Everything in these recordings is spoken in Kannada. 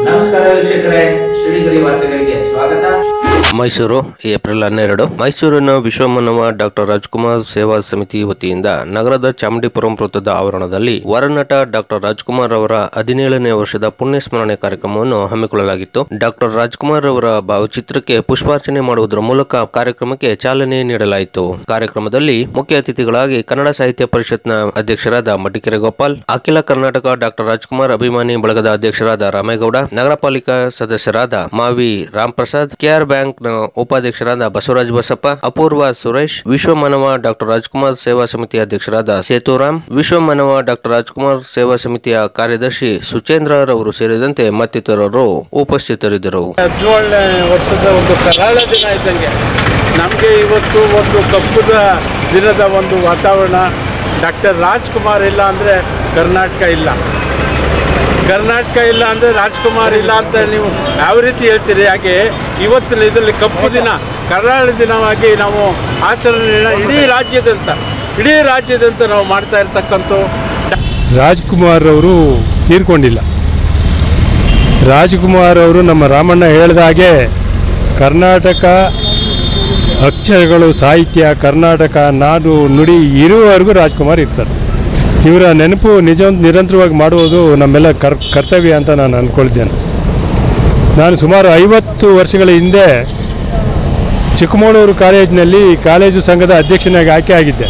ನಮಸ್ಕಾರ ವೀಕ್ಷಕರೇ ಶ್ರೀಗರಿ ವಾರ್ತೆಗಳಿಗೆ ಸ್ವಾಗತ ಮೈಸೂರು ಏಪ್ರಿಲ್ ಹನ್ನೆರಡು ಮೈಸೂರಿನ ವಿಶ್ವಮಾನವ ಡಾಕ್ಟರ್ ರಾಜ್ಕುಮಾರ್ ಸೇವಾ ಸಮಿತಿ ವತಿಯಿಂದ ನಗರದ ಚಾಮುಂಡಿಪುರಂ ವೃತ್ತದ ಆವರಣದಲ್ಲಿ ವರನಟ ಡಾಕ್ಟರ್ ರಾಜ್ಕುಮಾರ್ ಅವರ ಹದಿನೇಳನೇ ವರ್ಷದ ಪುಣ್ಯ ಸ್ಮರಣೆ ಕಾರ್ಯಕ್ರಮವನ್ನು ಹಮ್ಮಿಕೊಳ್ಳಲಾಗಿತ್ತು ಡಾಕ್ಟರ್ ರಾಜ್ಕುಮಾರ್ ಅವರ ಭಾವಚಿತ್ರಕ್ಕೆ ಪುಷ್ಪಾರ್ಚನೆ ಮಾಡುವುದರ ಮೂಲಕ ಕಾರ್ಯಕ್ರಮಕ್ಕೆ ಚಾಲನೆ ನೀಡಲಾಯಿತು ಕಾರ್ಯಕ್ರಮದಲ್ಲಿ ಮುಖ್ಯ ಅತಿಥಿಗಳಾಗಿ ಕನ್ನಡ ಸಾಹಿತ್ಯ ಪರಿಷತ್ನ ಅಧ್ಯಕ್ಷರಾದ ಮಡಿಕೆರೆ ಗೋಪಾಲ್ ಅಖಿಲ ಕರ್ನಾಟಕ ಡಾಕ್ಟರ್ ರಾಜ್ಕುಮಾರ್ ಅಭಿಮಾನಿ ಬಳಗದ ಅಧ್ಯಕ್ಷರಾದ ರಾಮೇಗೌಡ ನಗರ ಪಾಲಿಕಾ ಸದಸ್ಯರಾದ ಮಾವಿ ರಾಮ್ ಪ್ರಸಾದ್ ಕೆಆರ್ ಬ್ಯಾಂಕ್ ನ ಉಪಾಧ್ಯಕ್ಷರಾದ ಬಸವರಾಜ ಬಸಪ್ಪ ಅಪೂರ್ವ ಸುರೇಶ್ ವಿಶ್ವ ಮಾನವ ಡಾಕ್ಟರ್ ರಾಜ್ಕುಮಾರ್ ಸೇವಾ ಸಮಿತಿ ಅಧ್ಯಕ್ಷರಾದ ಸೇತುರಾಮ್ ವಿಶ್ವ ಮಾನವ ಡಾಕ್ಟರ್ ರಾಜ್ಕುಮಾರ್ ಸೇವಾ ಸಮಿತಿಯ ಕಾರ್ಯದರ್ಶಿ ಸುಚೇಂದ್ರ ರವರು ಸೇರಿದಂತೆ ಮತ್ತಿತರರು ಉಪಸ್ಥಿತರಿದ್ದರು ಹದಿನೇಳನೇ ವರ್ಷದ ಒಂದು ಕರಾಳ ದಿನ ಇದ್ದಂಗೆ ನಮಗೆ ಇವತ್ತು ಒಂದು ಕಪ್ಪುದ ದಿನದ ಒಂದು ವಾತಾವರಣ ಡಾಕ್ಟರ್ ರಾಜ್ಕುಮಾರ್ ಇಲ್ಲ ಅಂದರೆ ಕರ್ನಾಟಕ ಇಲ್ಲ ಕರ್ನಾಟಕ ಇಲ್ಲ ಅಂದರೆ ರಾಜ್ಕುಮಾರ್ ಇಲ್ಲ ಅಂತ ನೀವು ಯಾವ ರೀತಿ ಹೇಳ್ತೀರಿ ಹಾಗೆ ಇವತ್ತಿನ ಇದರಲ್ಲಿ ಕಪ್ಪು ದಿನ ಕರಾಳ ದಿನವಾಗಿ ನಾವು ಆಚರಣೆನ ಇಡೀ ರಾಜ್ಯದಂತ ಇಡೀ ರಾಜ್ಯದಂತ ನಾವು ಮಾಡ್ತಾ ಇರ್ತಕ್ಕಂಥ ರಾಜ್ಕುಮಾರ್ ಅವರು ತೀರ್ಕೊಂಡಿಲ್ಲ ರಾಜ್ಕುಮಾರ್ ಅವರು ನಮ್ಮ ರಾಮಣ್ಣ ಹೇಳಿದ ಹಾಗೆ ಕರ್ನಾಟಕ ಅಕ್ಷರಗಳು ಸಾಹಿತ್ಯ ಕರ್ನಾಟಕ ನಾಡು ನುಡಿ ಇರುವವರೆಗೂ ರಾಜ್ಕುಮಾರ್ ಇರ್ತಾರೆ ಇವರ ನೆನಪು ನಿಜ ನಿರಂತರವಾಗಿ ಮಾಡುವುದು ನಮ್ಮೆಲ್ಲ ಕರ್ ಕರ್ತವ್ಯ ಅಂತ ನಾನು ಅಂದ್ಕೊಳ್ತೇನೆ ನಾನು ಸುಮಾರು ಐವತ್ತು ವರ್ಷಗಳ ಹಿಂದೆ ಚಿಕ್ಕಮಗಳೂರು ಕಾಲೇಜಿನಲ್ಲಿ ಕಾಲೇಜು ಸಂಘದ ಅಧ್ಯಕ್ಷನಾಗಿ ಆಯ್ಕೆ ಆಗಿದ್ದೆ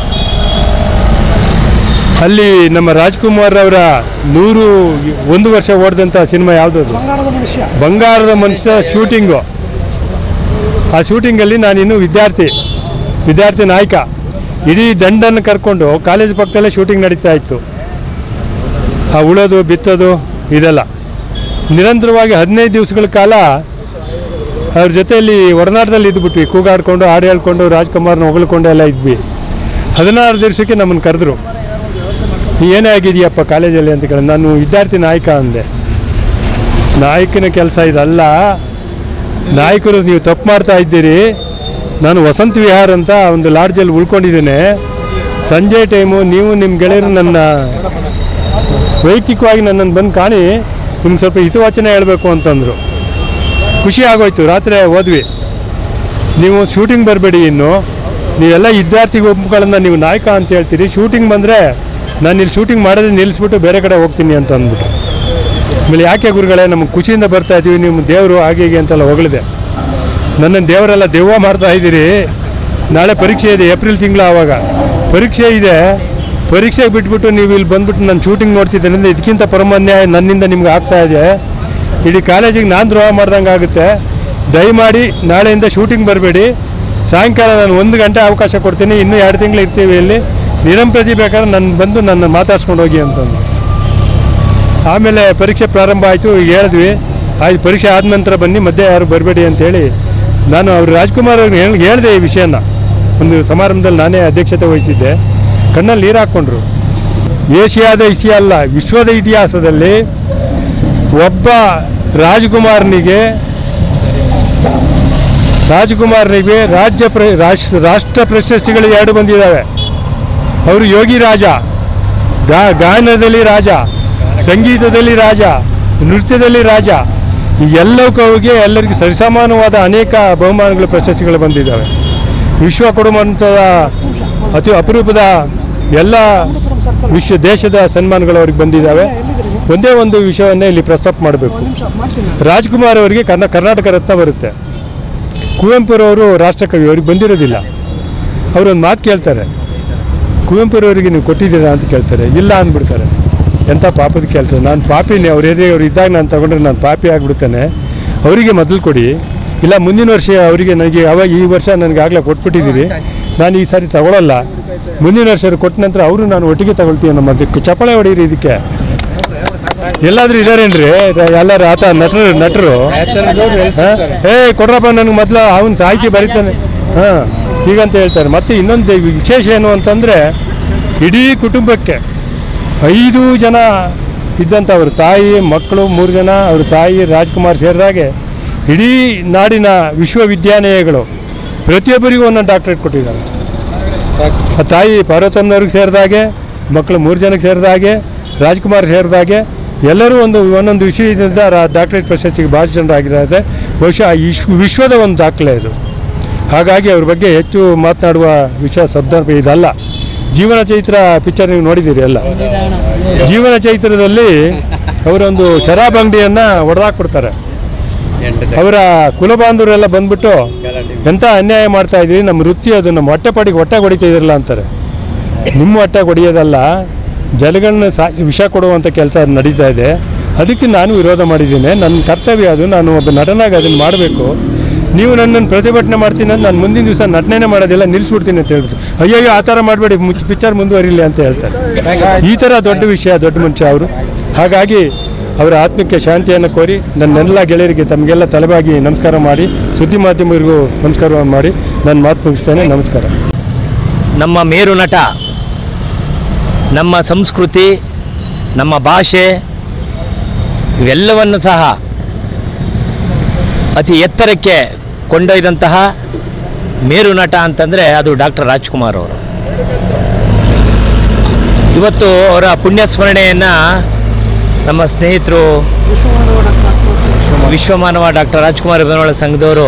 ಅಲ್ಲಿ ನಮ್ಮ ರಾಜ್ಕುಮಾರ್ ಅವರ ನೂರು ಒಂದು ವರ್ಷ ಓಡಿದಂಥ ಸಿನಿಮಾ ಯಾವುದದು ಬಂಗಾರದ ಮನುಷ್ಯ ಶೂಟಿಂಗು ಆ ಶೂಟಿಂಗಲ್ಲಿ ನಾನಿನ್ನು ವಿದ್ಯಾರ್ಥಿ ವಿದ್ಯಾರ್ಥಿ ನಾಯಕ ಇಡೀ ದಂಡನ್ನು ಕರ್ಕೊಂಡು ಕಾಲೇಜ್ ಪಕ್ಕದಲ್ಲೇ ಶೂಟಿಂಗ್ ನಡೀತಾ ಇತ್ತು ಆ ಉಳೋದು ಬಿತ್ತೋದು ಇದೆಲ್ಲ ನಿರಂತರವಾಗಿ ಹದಿನೈದು ದಿವಸಗಳ ಕಾಲ ಅವ್ರ ಜೊತೆಯಲ್ಲಿ ಒಡನಾಟದಲ್ಲಿ ಇದ್ಬಿಟ್ವಿ ಕೂಗಾಡ್ಕೊಂಡು ಹಾಡು ಹೇಳ್ಕೊಂಡು ರಾಜ್ಕುಮಾರ್ನ ಹೊಗಳ್ಕೊಂಡು ಎಲ್ಲ ಇದ್ವಿ ಹದಿನಾರು ದಿವಸಕ್ಕೆ ನಮ್ಮನ್ನು ಕರೆದ್ರು ನೀ ಏನೇ ಆಗಿದೆಯಪ್ಪ ಕಾಲೇಜಲ್ಲಿ ಅಂತ ಕೇಳಿ ನಾನು ವಿದ್ಯಾರ್ಥಿ ನಾಯಕ ಅಂದೆ ನಾಯಕನ ಕೆಲಸ ಇದಲ್ಲ ನಾಯಕರು ನೀವು ತಪ್ಪು ಮಾಡ್ತಾ ಇದ್ದೀರಿ ನಾನು ವಸಂತ ವಿಹಾರ್ ಅಂತ ಒಂದು ಲಾಡ್ಜಲ್ಲಿ ಉಳ್ಕೊಂಡಿದ್ದೇನೆ ಸಂಜೆ ಟೈಮು ನೀವು ನಿಮ್ಮ ಗೆಳೆಯರು ನನ್ನ ವೈಯಕ್ತಿಕವಾಗಿ ನನ್ನನ್ನು ಬಂದು ಕಾಣಿ ನಿಮ್ಗೆ ಸ್ವಲ್ಪ ಹಿತವಚನ ಹೇಳಬೇಕು ಅಂತಂದರು ಖುಷಿ ಆಗೋಯ್ತು ರಾತ್ರಿ ಹೋದ್ವಿ ನೀವು ಶೂಟಿಂಗ್ ಬರಬೇಡಿ ಇನ್ನು ನೀವೆಲ್ಲ ವಿದ್ಯಾರ್ಥಿ ಗುಂಪುಗಳನ್ನು ನೀವು ನಾಯಕ ಅಂತ ಹೇಳ್ತೀರಿ ಶೂಟಿಂಗ್ ಬಂದರೆ ನಾನು ಇಲ್ಲಿ ಶೂಟಿಂಗ್ ಮಾಡೋದೇ ನಿಲ್ಲಿಸ್ಬಿಟ್ಟು ಬೇರೆ ಕಡೆ ಹೋಗ್ತೀನಿ ಅಂತ ಅಂದ್ಬಿಟ್ಟು ಆಮೇಲೆ ಯಾಕೆ ಗುರುಗಳೇ ನಮಗೆ ಖುಷಿಯಿಂದ ಬರ್ತಾ ಇದ್ದೀವಿ ನಿಮ್ಮ ದೇವರು ಹಾಗೆ ಹೀಗೆ ಅಂತೆಲ್ಲ ಹೊಗಳಿದೆ ನನ್ನನ್ನು ದೇವರೆಲ್ಲ ದೆವ್ವ ಮಾಡ್ತಾ ಇದ್ದೀರಿ ನಾಳೆ ಪರೀಕ್ಷೆ ಇದೆ ಏಪ್ರಿಲ್ ತಿಂಗಳು ಆವಾಗ ಪರೀಕ್ಷೆ ಇದೆ ಪರೀಕ್ಷೆಗೆ ಬಿಟ್ಬಿಟ್ಟು ನೀವು ಇಲ್ಲಿ ಬಂದ್ಬಿಟ್ಟು ನಾನು ಶೂಟಿಂಗ್ ನೋಡ್ತಿದ್ದೇನೆ ಇದಕ್ಕಿಂತ ಪರಮಾನ್ಯಾಯ ನನ್ನಿಂದ ನಿಮ್ಗೆ ಆಗ್ತಾ ಇದೆ ಇಡೀ ಕಾಲೇಜಿಗೆ ನಾನು ದ್ರೋಹ ಮಾಡ್ದಂಗೆ ಆಗುತ್ತೆ ದಯಮಾಡಿ ನಾಳೆಯಿಂದ ಶೂಟಿಂಗ್ ಬರಬೇಡಿ ಸಾಯಂಕಾಲ ನಾನು ಒಂದು ಗಂಟೆ ಅವಕಾಶ ಕೊಡ್ತೀನಿ ಇನ್ನೂ ಎರಡು ತಿಂಗಳು ಇರ್ತೀವಿ ಇಲ್ಲಿ ನಿರಂಪ್ರತಿ ಬೇಕಾದ್ರೆ ನನ್ನ ಬಂದು ನನ್ನ ಮಾತಾಡ್ಸ್ಕೊಂಡು ಹೋಗಿ ಅಂತಂದು ಆಮೇಲೆ ಪರೀಕ್ಷೆ ಪ್ರಾರಂಭ ಆಯಿತು ಹೇಳಿದ್ವಿ ಆಯ್ತು ಪರೀಕ್ಷೆ ಆದ ನಂತರ ಬನ್ನಿ ಮಧ್ಯೆ ಯಾರು ಬರಬೇಡಿ ಅಂತೇಳಿ ನಾನು ಅವರು ರಾಜ್ಕುಮಾರ್ ಅವ್ರಿಗೆ ಹೇಳಿ ಹೇಳಿದೆ ಈ ವಿಷಯನ ಒಂದು ಸಮಾರಂಭದಲ್ಲಿ ನಾನೇ ಅಧ್ಯಕ್ಷತೆ ವಹಿಸಿದ್ದೆ ಕಣ್ಣಲ್ಲಿ ನೀರು ಹಾಕ್ಕೊಂಡ್ರು ಏಷ್ಯಾದ ಇತಿಹಾಸ ಅಲ್ಲ ವಿಶ್ವದ ಇತಿಹಾಸದಲ್ಲಿ ಒಬ್ಬ ರಾಜ್ಕುಮಾರನಿಗೆ ರಾಜ್ಕುಮಾರನಿಗೆ ರಾಜ್ಯ ಪ್ರ ರಾಷ್ಟ್ರ ರಾಷ್ಟ್ರ ಪ್ರಶಸ್ತಿಗಳು ಎರಡು ಬಂದಿದ್ದಾವೆ ಅವರು ಯೋಗಿ ರಾಜ ಗಾ ಗಾಯನದಲ್ಲಿ ರಾಜ ಸಂಗೀತದಲ್ಲಿ ರಾಜ ನೃತ್ಯದಲ್ಲಿ ರಾಜ ಈ ಎಲ್ಲವಕ್ಕೆ ಎಲ್ಲರಿಗೂ ಸರಿಸಮಾನವಾದ ಅನೇಕ ಬಹುಮಾನಗಳು ಪ್ರಶಸ್ತಿಗಳು ಬಂದಿದ್ದಾವೆ ವಿಶ್ವ ಕೊಡುವಂಥದ ಅತಿ ಅಪರೂಪದ ಎಲ್ಲ ವಿಶ್ವ ದೇಶದ ಸನ್ಮಾನಗಳು ಅವ್ರಿಗೆ ಬಂದಿದ್ದಾವೆ ಒಂದೇ ಒಂದು ವಿಷಯವನ್ನೇ ಇಲ್ಲಿ ಪ್ರಸ್ತಾಪ ಮಾಡಬೇಕು ರಾಜ್ಕುಮಾರ್ ಅವರಿಗೆ ಕರ್ನಾ ಕರ್ನಾಟಕ ರತ್ನ ಬರುತ್ತೆ ಕುವೆಂಪುರವರು ರಾಷ್ಟ್ರಕವಿ ಅವ್ರಿಗೆ ಬಂದಿರೋದಿಲ್ಲ ಅವರೊಂದು ಮಾತು ಕೇಳ್ತಾರೆ ಕುವೆಂಪುರವರಿಗೆ ನೀವು ಕೊಟ್ಟಿದ್ದೀರಾ ಅಂತ ಕೇಳ್ತಾರೆ ಇಲ್ಲ ಅಂದ್ಬಿಡ್ತಾರೆ ಎಂಥ ಪಾಪದ ಕೆಲಸ ನಾನು ಪಾಪಿನೇ ಅವ್ರ ಏರಿಯಾ ಅವ್ರು ಇದ್ದಾಗ ನಾನು ತಗೊಂಡ್ರೆ ನಾನು ಪಾಪಿ ಆಗಿಬಿಡ್ತೇನೆ ಅವರಿಗೆ ಮೊದಲು ಕೊಡಿ ಇಲ್ಲ ಮುಂದಿನ ವರ್ಷ ಅವರಿಗೆ ನನಗೆ ಅವಾಗ ಈ ವರ್ಷ ನನಗೆ ಆಗಲೇ ಕೊಟ್ಬಿಟ್ಟಿದ್ದೀರಿ ನಾನು ಈ ಸಾರಿ ತಗೊಳ್ಳಲ್ಲ ಮುಂದಿನ ವರ್ಷ ಕೊಟ್ಟ ನಂತರ ಅವರು ನಾನು ಒಟ್ಟಿಗೆ ತಗೊಳ್ತೀನಿ ನಮ್ಮ ಅದಕ್ಕೆ ಚಪಳೆ ಹೊಡೀರಿ ಇದಕ್ಕೆ ಎಲ್ಲಾದ್ರೂ ಇದಾರೇನ್ರಿ ಎಲ್ಲರೂ ಆತ ನಟರು ನಟರು ಹಾ? ಏ ಕೊಡ್ರಪ್ಪ ನನಗೆ ಮೊದಲು ಅವನು ಸಾಹಿತ್ಯ ಬರೀತಾನೆ ಹಾಂ ಹೀಗಂತ ಹೇಳ್ತಾರೆ ಮತ್ತೆ ಇನ್ನೊಂದು ವಿಶೇಷ ಏನು ಅಂತಂದರೆ ಇಡೀ ಕುಟುಂಬಕ್ಕೆ ಐದು ಜನ ಇದ್ದಂಥ ಅವ್ರ ತಾಯಿ ಮಕ್ಕಳು ಮೂರು ಜನ ಅವ್ರ ತಾಯಿ ರಾಜ್ಕುಮಾರ್ ಸೇರಿದಾಗೆ ಇಡೀ ನಾಡಿನ ವಿಶ್ವವಿದ್ಯಾನಿಲಯಗಳು ಪ್ರತಿಯೊಬ್ಬರಿಗೂ ಒಂದೊಂದು ಡಾಕ್ಟ್ರೇಟ್ ಕೊಟ್ಟಿದ್ದಾರೆ ಆ ತಾಯಿ ಪಾರ್ವತಮ್ಮನವ್ರಿಗೆ ಸೇರಿದಾಗೆ ಮಕ್ಕಳು ಮೂರು ಜನಕ್ಕೆ ಸೇರಿದಾಗೆ ರಾಜ್ಕುಮಾರ್ ಸೇರಿದಾಗೆ ಎಲ್ಲರೂ ಒಂದು ಒಂದೊಂದು ವಿಷಯದಿಂದ ರಾ- ಡಾಕ್ಟರೇಟ್ ಪ್ರಶಸ್ತಿಗೆ ಭಾಜನರಾಗಿದ್ದಾರೆ ಬಹುಶಃ ವಿಶ್ವ ವಿಶ್ವದ ಒಂದು ದಾಖಲೆ ಅದು ಹಾಗಾಗಿ ಅವ್ರ ಬಗ್ಗೆ ಹೆಚ್ಚು ಮಾತನಾಡುವ ವಿಷಯ ಸಂದರ್ಭ ಇದಲ್ಲ ಜೀವನ ಚೈತ್ರ ಪಿಕ್ಚರ್ ನೀವು ನೋಡಿದ್ದೀರಿ ಎಲ್ಲ ಜೀವನ ಚೈತ್ರದಲ್ಲಿ ಅವರೊಂದು ಶರಾಬ್ ಅಂಗಡಿಯನ್ನು ಹೊಡೆದಾಕ್ಬಿಡ್ತಾರೆ ಅವರ ಕುಲಬಾಂಧವರೆಲ್ಲ ಬಂದ್ಬಿಟ್ಟು ಎಂಥ ಅನ್ಯಾಯ ಮಾಡ್ತಾ ಇದ್ರಿ ನಮ್ಮ ವೃತ್ತಿ ಅದು ನಮ್ಮ ಹೊಟ್ಟೆಪಾಡಿಗೆ ಹೊಟ್ಟೆ ಹೊಡಿತಾ ಇದ್ರಲ್ಲ ಅಂತಾರೆ ನಿಮ್ಮ ಹೊಟ್ಟೆ ಹೊಡೆಯೋದಲ್ಲ ಜನಗಳನ್ನ ಸಾ ವಿಷ ಕೊಡುವಂಥ ಕೆಲಸ ನಡೀತಾ ಇದೆ ಅದಕ್ಕೆ ನಾನು ವಿರೋಧ ಮಾಡಿದ್ದೀನಿ ನನ್ನ ಕರ್ತವ್ಯ ಅದು ನಾನು ಒಬ್ಬ ನಟನಾಗಿ ಅದನ್ನು ಮಾಡಬೇಕು ನೀವು ನನ್ನನ್ನು ಪ್ರತಿಭಟನೆ ಮಾಡ್ತೀನಿ ಅಂತ ನಾನು ಮುಂದಿನ ದಿವಸ ನಟನೆನೇ ಮಾಡೋದಿಲ್ಲ ನಿಲ್ಲಿಸ್ಬಿಡ್ತೀನಿ ಅಂತ ಹೇಳ್ಬಿಟ್ಟು ಅಯ್ಯಯ್ಯೋ ಆ ಥರ ಮಾಡಬೇಡಿ ಮುಚ್ಚ ಪಿಕ್ಚರ್ ಮುಂದುವರಿಲಿ ಅಂತ ಹೇಳ್ತಾರೆ ಈ ಥರ ದೊಡ್ಡ ವಿಷಯ ದೊಡ್ಡ ಮನುಷ್ಯ ಅವರು ಹಾಗಾಗಿ ಅವರ ಆತ್ಮಕ್ಕೆ ಶಾಂತಿಯನ್ನು ಕೋರಿ ನನ್ನೆಲ್ಲ ಗೆಳೆಯರಿಗೆ ತಮಗೆಲ್ಲ ತಲೆಬಾಗಿ ನಮಸ್ಕಾರ ಮಾಡಿ ಸುದ್ದಿ ಮಾಧ್ಯಮರಿಗೂ ನಮಸ್ಕಾರವನ್ನು ಮಾಡಿ ನಾನು ಮಾತು ಮುಗಿಸ್ತೇನೆ ನಮಸ್ಕಾರ ನಮ್ಮ ಮೇರು ನಟ ನಮ್ಮ ಸಂಸ್ಕೃತಿ ನಮ್ಮ ಭಾಷೆ ಇವೆಲ್ಲವನ್ನು ಸಹ ಅತಿ ಎತ್ತರಕ್ಕೆ ಕೊಂಡೊಯ್ದಂತಹ ಮೇರು ನಟ ಅಂತಂದರೆ ಅದು ಡಾಕ್ಟರ್ ರಾಜ್ಕುಮಾರ್ ಅವರು ಇವತ್ತು ಅವರ ಪುಣ್ಯ ಸ್ಮರಣೆಯನ್ನು ನಮ್ಮ ಸ್ನೇಹಿತರು ವಿಶ್ವಮಾನವ ಡಾಕ್ಟರ್ ರಾಜ್ಕುಮಾರ್ ಬೆನೋಳ ಸಂಘದವರು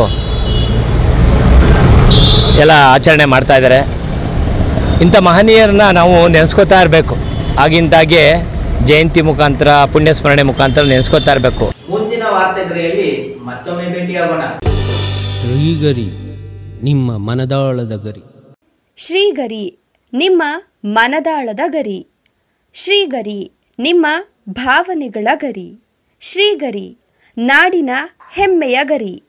ಎಲ್ಲ ಆಚರಣೆ ಮಾಡ್ತಾ ಇದ್ದಾರೆ ಇಂಥ ಮಹನೀಯರನ್ನ ನಾವು ನೆನೆಸ್ಕೋತಾ ಇರಬೇಕು ಆಗಿಂದಾಗೆ ಜಯಂತಿ ಮುಖಾಂತರ ಪುಣ್ಯ ಸ್ಮರಣೆ ಮುಖಾಂತರ ನೆನೆಸ್ಕೋತಾ ಇರಬೇಕು ಮುಂದಿನ ವಾರ್ತೆಗರಿಯಲ್ಲಿ ಮತ್ತೊಮ್ಮೆ ಭೇಟಿಯಾಗೋಣ ಶ್ರೀಗರಿ ನಿಮ್ಮ ಮನದಾಳದ ಗರಿ ಶ್ರೀಗರಿ ನಿಮ್ಮ ಮನದಾಳದ ಗರಿ ಶ್ರೀಗರಿ ನಿಮ್ಮ ಭಾವನೆಗಳ ಗರಿ ಶ್ರೀಗರಿ ನಾಡಿನ ಹೆಮ್ಮೆಯ ಗರಿ